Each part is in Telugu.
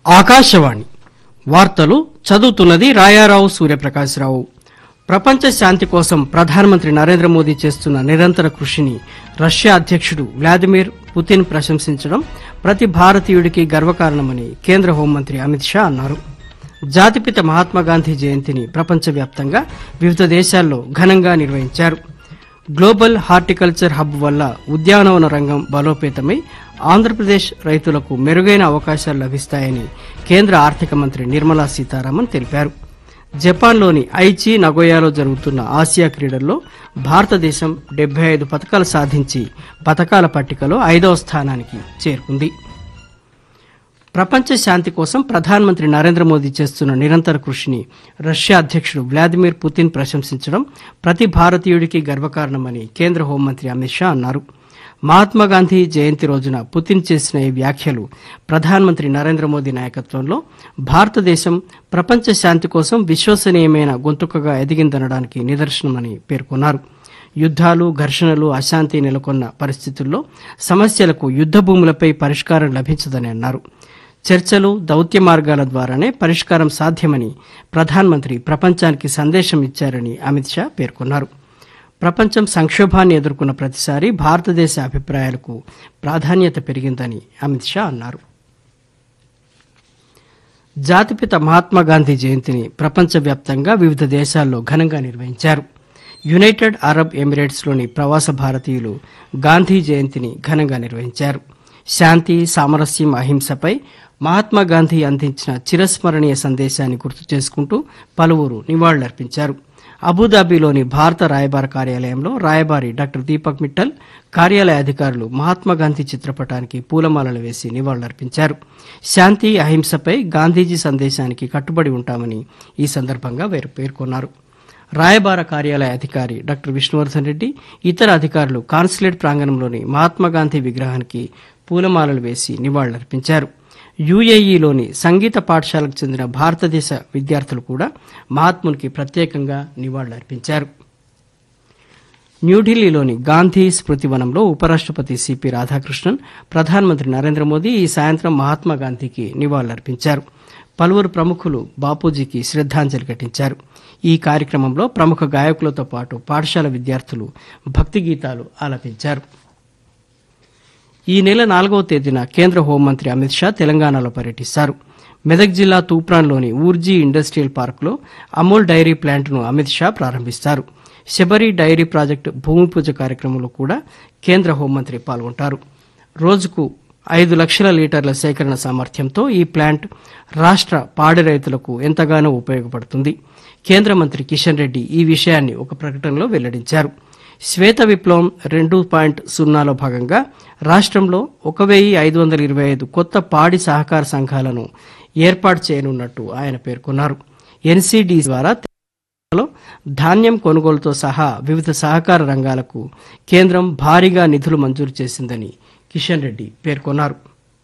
ఆకాశవాణి వార్తలు చదువుతున్నది రాయారావు సూర్యప్రకాశ్రావు ప్రపంచ శాంతి కోసం ప్రధానమంత్రి నరేంద్ర మోదీ చేస్తున్న నిరంతర కృషిని రష్యా అధ్యక్షుడు వ్లాదిమిర్ పుతిన్ ప్రశంసించడం ప్రతి భారతీయుడికి గర్వకారణమని కేంద్ర హోంమంత్రి అమిత్ షా అన్నారు జాతిపిత మహాత్మాగాంధీ జయంతిని ప్రపంచవ్యాప్తంగా వివిధ దేశాల్లో ఘనంగా నిర్వహించారు గ్లోబల్ హార్టికల్చర్ హబ్ వల్ల ఉద్యానవన రంగం బలోపేతమై ఆంధ్రప్రదేశ్ రైతులకు మెరుగైన అవకాశాలు లభిస్తాయని కేంద్ర ఆర్థిక మంత్రి నిర్మలా సీతారామన్ తెలిపారు జపాన్లోని ఐచి నగోయాలో జరుగుతున్న ఆసియా క్రీడల్లో భారతదేశం డెబ్బై ఐదు పథకాలు సాధించి పథకాల పట్టికలో ఐదవ స్థానానికి చేరుకుంది ప్రపంచ శాంతి కోసం ప్రధానమంత్రి నరేంద్ర మోదీ చేస్తున్న నిరంతర కృషిని రష్యా అధ్యక్షుడు వ్లాదిమిర్ పుతిన్ ప్రశంసించడం ప్రతి భారతీయుడికి గర్వకారణమని కేంద్ర హోంమంత్రి అమిత్ షా అన్నారు మహాత్మాగాంధీ జయంతి రోజున పుతిన్ చేసిన ఈ వ్యాఖ్యలు ప్రధానమంత్రి నరేంద్ర మోదీ నాయకత్వంలో భారతదేశం ప్రపంచ శాంతి కోసం విశ్వసనీయమైన గొంతుకగా ఎదిగిందనడానికి నిదర్శనమని పేర్కొన్నారు యుద్ధాలు ఘర్షణలు అశాంతి నెలకొన్న పరిస్థితుల్లో సమస్యలకు యుద్ధ భూములపై పరిష్కారం లభించదని అన్నారు చర్చలు దౌత్య మార్గాల ద్వారానే పరిష్కారం సాధ్యమని ప్రధానమంత్రి ప్రపంచానికి సందేశం ఇచ్చారని అమిత్ షా పేర్కొన్నారు ప్రపంచం సంక్షోభాన్ని ఎదుర్కొన్న ప్రతిసారి భారతదేశ అభిప్రాయాలకు ప్రాధాన్యత పెరిగిందని అమిత్ షా అన్నారు జాతిపిత మహాత్మాగాంధీ జయంతిని ప్రపంచవ్యాప్తంగా వివిధ దేశాల్లో ఘనంగా నిర్వహించారు యునైటెడ్ అరబ్ ఎమిరేట్స్లోని ప్రవాస భారతీయులు గాంధీ జయంతిని ఘనంగా నిర్వహించారు శాంతి సామరస్యం అహింసపై మహాత్మా గాంధీ అందించిన చిరస్మరణీయ సందేశాన్ని గుర్తు చేసుకుంటూ పలువురు నివాళులర్పించారు అబుదాబిలోని భారత రాయబార కార్యాలయంలో రాయబారి డాక్టర్ దీపక్ మిట్టల్ కార్యాలయ అధికారులు మహాత్మా గాంధీ చిత్రపటానికి పూలమాలలు వేసి నివాళులర్పించారు శాంతి అహింసపై గాంధీజీ సందేశానికి కట్టుబడి ఉంటామని ఈ సందర్భంగా వీరు పేర్కొన్నారు రాయబార కార్యాలయ అధికారి డాక్టర్ విష్ణువర్ధన్ రెడ్డి ఇతర అధికారులు కాన్సులేట్ ప్రాంగణంలోని మహాత్మా గాంధీ విగ్రహానికి పూలమాలలు వేసి నివాళులర్పించారు యుఏఈలోని సంగీత పాఠశాలకు చెందిన భారతదేశ విద్యార్థులు కూడా మహాత్మునికి ప్రత్యేకంగా నివాళులర్పించారు న్యూఢిల్లీలోని గాంధీ స్మృతి వనంలో ఉపరాష్ట్రపతి సిపి రాధాకృష్ణన్ ప్రధానమంత్రి నరేంద్ర మోదీ ఈ సాయంత్రం మహాత్మా గాంధీకి నివాళులర్పించారు పలువురు ప్రముఖులు బాపూజీకి శ్రద్ధాంజలి ఘటించారు ఈ కార్యక్రమంలో ప్రముఖ గాయకులతో పాటు పాఠశాల విద్యార్థులు భక్తి గీతాలు ఆలపించారు ఈ నెల నాలుగవ తేదీన కేంద్ర హోంమంత్రి అమిత్ షా తెలంగాణలో పర్యటిస్తారు మెదక్ జిల్లా తూప్రాన్లోని ఊర్జీ ఇండస్ట్రియల్ పార్కులో అమూల్ డైరీ ప్లాంట్ను అమిత్ షా ప్రారంభిస్తారు శబరి డైరీ ప్రాజెక్టు భూమి పూజ కార్యక్రమంలో కూడా కేంద్ర హోంమంత్రి పాల్గొంటారు రోజుకు ఐదు లక్షల లీటర్ల సేకరణ సామర్థ్యంతో ఈ ప్లాంట్ రాష్ట్ర పాడి రైతులకు ఎంతగానో ఉపయోగపడుతుంది కేంద్ర మంత్రి కిషన్ రెడ్డి ఈ విషయాన్ని ఒక ప్రకటనలో వెల్లడించారు శ్వేత విప్లవం రెండు పాయింట్ సున్నాలో భాగంగా రాష్ట్రంలో ఒక వెయ్యి ఐదు వందల ఇరవై ఐదు కొత్త పాడి సహకార సంఘాలను ఏర్పాటు చేయనున్నట్టు ఆయన పేర్కొన్నారు ఎన్సీడీ ద్వారా తెలంగాణలో ధాన్యం కొనుగోలుతో సహా వివిధ సహకార రంగాలకు కేంద్రం భారీగా నిధులు మంజూరు చేసిందని కిషన్ రెడ్డి పేర్కొన్నారు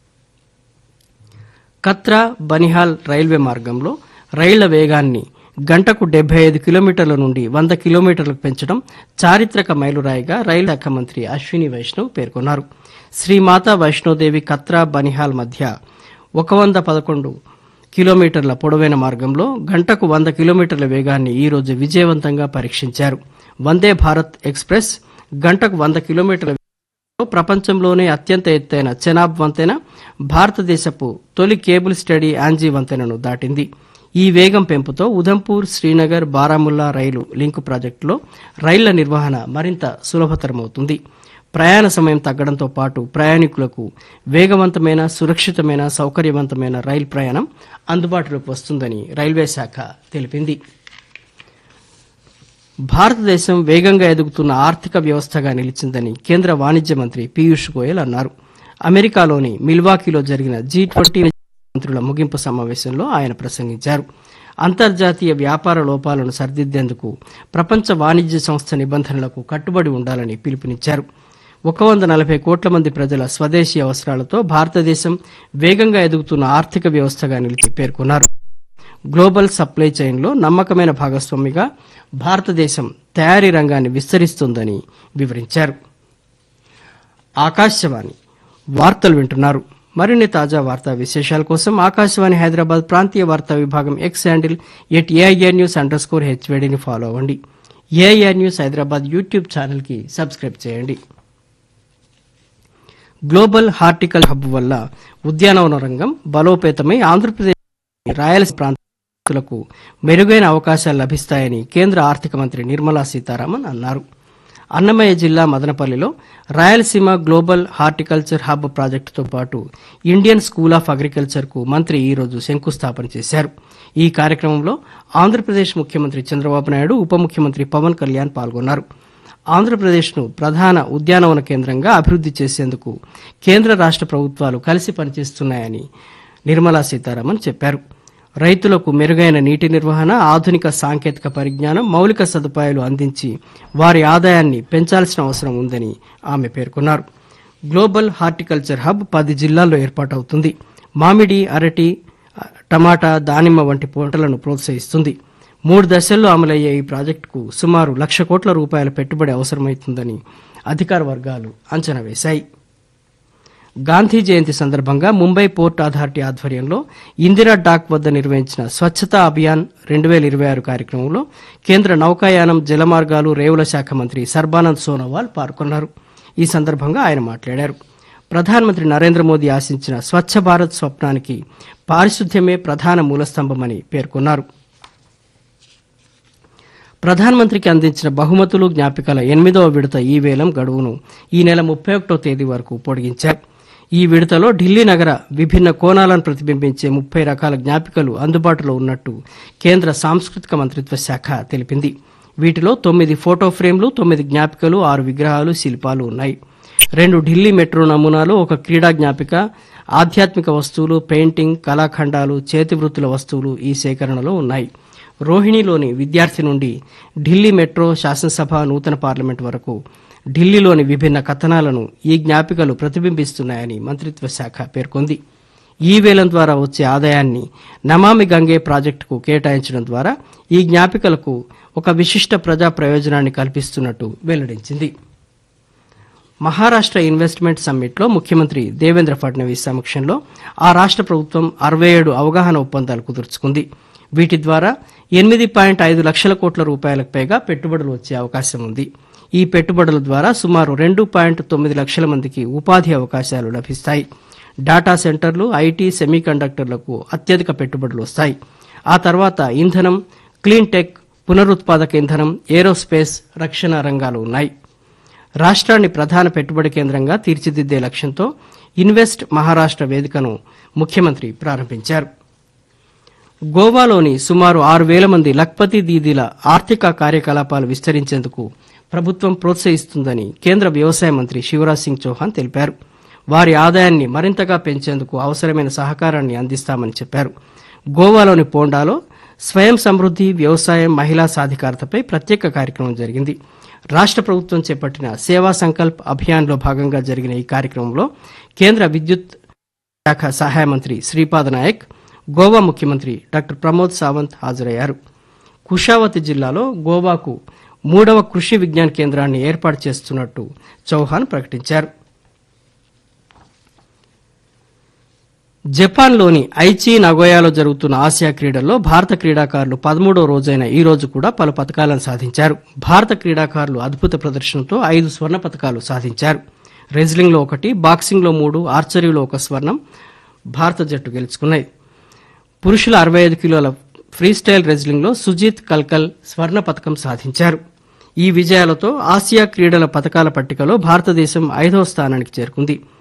కత్రా బనిహాల్ రైల్వే మార్గంలో రైళ్ల వేగాన్ని గంటకు డెబ్బై ఐదు కిలోమీటర్ల నుండి వంద కిలోమీటర్లకు పెంచడం చారిత్రక మైలురాయిగా రైలు శాఖ మంత్రి అశ్విని వైష్ణవ్ పేర్కొన్నారు శ్రీమాతా వైష్ణోదేవి కత్రా బనిహాల్ మధ్య ఒక వంద పదకొండు కిలోమీటర్ల పొడవైన మార్గంలో గంటకు వంద కిలోమీటర్ల వేగాన్ని ఈ రోజు విజయవంతంగా పరీక్షించారు వందే భారత్ ఎక్స్ప్రెస్ గంటకు వంద కిలోమీటర్ల వేగంతో ప్రపంచంలోనే అత్యంత ఎత్తైన చెనాబ్ వంతెన భారతదేశపు తొలి కేబుల్ స్టడీ యాంజీ వంతెనను దాటింది ఈ వేగం పెంపుతో ఉధంపూర్ శ్రీనగర్ బారాముల్లా రైలు లింకు ప్రాజెక్టులో రైళ్ల నిర్వహణ మరింత సులభతరమవుతుంది ప్రయాణ సమయం తగ్గడంతో పాటు ప్రయాణికులకు వేగవంతమైన సురక్షితమైన సౌకర్యవంతమైన రైలు ప్రయాణం అందుబాటులోకి వస్తుందని రైల్వే శాఖ తెలిపింది భారతదేశం వేగంగా ఎదుగుతున్న ఆర్థిక వ్యవస్థగా నిలిచిందని కేంద్ర వాణిజ్య మంత్రి పీయూష్ గోయల్ అన్నారు అమెరికాలోని మిల్వాకీలో జరిగిన జీ ట్వంటీ మంత్రుల ముగింపు సమావేశంలో ఆయన ప్రసంగించారు అంతర్జాతీయ వ్యాపార లోపాలను సరిదిద్దేందుకు ప్రపంచ వాణిజ్య సంస్థ నిబంధనలకు కట్టుబడి ఉండాలని పిలుపునిచ్చారు ఒక వంద నలభై కోట్ల మంది ప్రజల స్వదేశీ అవసరాలతో భారతదేశం వేగంగా ఎదుగుతున్న ఆర్థిక వ్యవస్థగా నిలిచి పేర్కొన్నారు గ్లోబల్ సప్లై చైన్లో నమ్మకమైన భాగస్వామిగా భారతదేశం తయారీ రంగాన్ని విస్తరిస్తోందని వివరించారు ఆకాశవాణి వార్తలు వింటున్నారు మరిన్ని తాజా వార్తా విశేషాల కోసం ఆకాశవాణి హైదరాబాద్ ప్రాంతీయ వార్తా విభాగం X handle at AIR news under score హెచ్వేడిని ఫాలో అవ్వండి ఏఐఆర్ న్యూస్ హైదరాబాద్ యూట్యూబ్ ఛానల్కి సబ్స్క్రైబ్ చేయండి గ్లోబల్ హార్టికల్ హబ్ వల్ల ఉద్యానవన రంగం బలోపేతమై ఆంధ్రప్రదేశ్ రాయలసీమ ప్రాంతాలకు మెరుగైన అవకాశాలు లభిస్తాయని కేంద్ర ఆర్థిక మంత్రి నిర్మలా సీతారామన్ అన్నారు అన్నమయ్య జిల్లా మదనపల్లిలో రాయలసీమ గ్లోబల్ హార్టికల్చర్ హబ్ ప్రాజెక్టుతో పాటు ఇండియన్ స్కూల్ ఆఫ్ అగ్రికల్చర్ కు మంత్రి ఈ రోజు శంకుస్థాపన చేశారు ఈ కార్యక్రమంలో ఆంధ్రప్రదేశ్ ముఖ్యమంత్రి చంద్రబాబు నాయుడు ఉప ముఖ్యమంత్రి పవన్ కళ్యాణ్ పాల్గొన్నారు ఆంధ్రప్రదేశ్ను ప్రధాన ఉద్యానవన కేంద్రంగా అభివృద్ది చేసేందుకు కేంద్ర రాష్ట్ర ప్రభుత్వాలు కలిసి పనిచేస్తున్నాయని నిర్మలా సీతారామన్ చెప్పారు రైతులకు మెరుగైన నీటి నిర్వహణ ఆధునిక సాంకేతిక పరిజ్ఞానం మౌలిక సదుపాయాలు అందించి వారి ఆదాయాన్ని పెంచాల్సిన అవసరం ఉందని ఆమె పేర్కొన్నారు గ్లోబల్ హార్టికల్చర్ హబ్ పది జిల్లాల్లో ఏర్పాటవుతుంది మామిడి అరటి టమాటా దానిమ్మ వంటి పంటలను ప్రోత్సహిస్తుంది మూడు దశల్లో అమలయ్యే ఈ ప్రాజెక్టుకు సుమారు లక్ష కోట్ల రూపాయల పెట్టుబడి అవసరమవుతుందని అధికార వర్గాలు అంచనా వేశాయి గాంధీ జయంతి సందర్భంగా ముంబై పోర్ట్ అథారిటీ ఆధ్వర్యంలో ఇందిరా డాక్ వద్ద నిర్వహించిన స్వచ్ఛతా అభియాన్ రెండు వేల ఇరవై ఆరు కార్యక్రమంలో కేంద్ర నౌకాయానం జలమార్గాలు రేవుల శాఖ మంత్రి సర్బానంద్ సోనోవాల్ పాల్గొన్నారు ఈ సందర్భంగా ఆయన మాట్లాడారు ప్రధానమంత్రి నరేంద్ర మోదీ ఆశించిన స్వచ్ఛ భారత్ స్వప్నానికి పారిశుద్ధ్యమే ప్రధాన మూలస్తంభమని పేర్కొన్నారు ప్రధానమంత్రికి అందించిన బహుమతులు జ్ఞాపికల ఎనిమిదవ విడత ఈ వేలం గడువును ఈ నెల ముప్పై ఒకటో తేదీ వరకు పొడిగించారు ఈ విడతలో ఢిల్లీ నగర విభిన్న కోణాలను ప్రతిబింబించే ముప్పై రకాల జ్ఞాపికలు అందుబాటులో ఉన్నట్టు కేంద్ర సాంస్కృతిక మంత్రిత్వ శాఖ తెలిపింది వీటిలో తొమ్మిది ఫోటో ఫ్రేమ్లు తొమ్మిది జ్ఞాపికలు ఆరు విగ్రహాలు శిల్పాలు ఉన్నాయి రెండు ఢిల్లీ మెట్రో నమూనాలు ఒక క్రీడా జ్ఞాపిక ఆధ్యాత్మిక వస్తువులు పెయింటింగ్ కళాఖండాలు చేతి వృత్తుల వస్తువులు ఈ సేకరణలో ఉన్నాయి రోహిణిలోని విద్యార్థి నుండి ఢిల్లీ మెట్రో శాసనసభ నూతన పార్లమెంట్ వరకు ఢిల్లీలోని విభిన్న కథనాలను ఈ జ్ఞాపికలు ప్రతిబింబిస్తున్నాయని మంత్రిత్వ శాఖ పేర్కొంది ఈ వేలం ద్వారా వచ్చే ఆదాయాన్ని నమామి గంగే ప్రాజెక్టుకు కేటాయించడం ద్వారా ఈ జ్ఞాపికలకు ఒక విశిష్ట ప్రజా ప్రయోజనాన్ని కల్పిస్తున్నట్టు వెల్లడించింది మహారాష్ట్ర ఇన్వెస్ట్మెంట్ సమ్మిట్లో ముఖ్యమంత్రి దేవేంద్ర ఫడ్నవీస్ సమక్షంలో ఆ రాష్ట్ర ప్రభుత్వం అరవై ఏడు అవగాహన ఒప్పందాలు కుదుర్చుకుంది వీటి ద్వారా ఎనిమిది పాయింట్ ఐదు లక్షల కోట్ల రూపాయలకు పైగా పెట్టుబడులు వచ్చే అవకాశం ఉంది ఈ పెట్టుబడుల ద్వారా సుమారు రెండు పాయింట్ తొమ్మిది లక్షల మందికి ఉపాధి అవకాశాలు లభిస్తాయి డాటా సెంటర్లు ఐటీ సెమీకండక్టర్లకు అత్యధిక పెట్టుబడులు వస్తాయి ఆ తర్వాత ఇంధనం క్లీన్ టెక్ పునరుత్పాదక ఇంధనం ఏరోస్పేస్ రక్షణ రంగాలు ఉన్నాయి రాష్ట్రాన్ని ప్రధాన పెట్టుబడి కేంద్రంగా తీర్చిదిద్దే లక్ష్యంతో ఇన్వెస్ట్ మహారాష్ట్ర వేదికను ముఖ్యమంత్రి ప్రారంభించారు గోవాలోని సుమారు ఆరు వేల మంది లక్పతి దీదీల ఆర్థిక కార్యకలాపాలు విస్తరించేందుకు ప్రభుత్వం ప్రోత్సహిస్తుందని కేంద్ర వ్యవసాయ మంత్రి శివరాజ్ సింగ్ చౌహాన్ తెలిపారు వారి ఆదాయాన్ని మరింతగా పెంచేందుకు అవసరమైన సహకారాన్ని అందిస్తామని చెప్పారు గోవాలోని పోండాలో స్వయం సమృద్ధి వ్యవసాయం మహిళా సాధికారతపై ప్రత్యేక కార్యక్రమం జరిగింది రాష్ట్ర ప్రభుత్వం చేపట్టిన సేవా సంకల్ప్ అభియాన్లో భాగంగా జరిగిన ఈ కార్యక్రమంలో కేంద్ర విద్యుత్ శాఖ సహాయ మంత్రి శ్రీపాద నాయక్ గోవా ముఖ్యమంత్రి డాక్టర్ ప్రమోద్ సావంత్ హాజరయ్యారు కుషావతి జిల్లాలో గోవాకు మూడవ కృషి విజ్ఞాన్ కేంద్రాన్ని ఏర్పాటు చేస్తున్నట్టు చౌహాన్ ప్రకటించారు జపాన్లోని ఐచి నగోయాలో జరుగుతున్న ఆసియా క్రీడల్లో భారత క్రీడాకారులు పదమూడో రోజైన ఈ రోజు కూడా పలు పథకాలను సాధించారు భారత క్రీడాకారులు అద్భుత ప్రదర్శనతో ఐదు స్వర్ణ పథకాలు సాధించారు రెజ్లింగ్లో ఒకటి బాక్సింగ్లో మూడు ఆర్చరీలో ఒక స్వర్ణం భారత జట్టు గెలుచుకున్నాయి పురుషుల అరవై ఐదు కిలోల ఫ్రీస్టైల్ రెజ్లింగ్లో సుజీత్ కల్కల్ స్వర్ణ పథకం సాధించారు ఈ విజయాలతో ఆసియా క్రీడల పథకాల పట్టికలో భారతదేశం ఐదవ స్థానానికి చేరుకుంది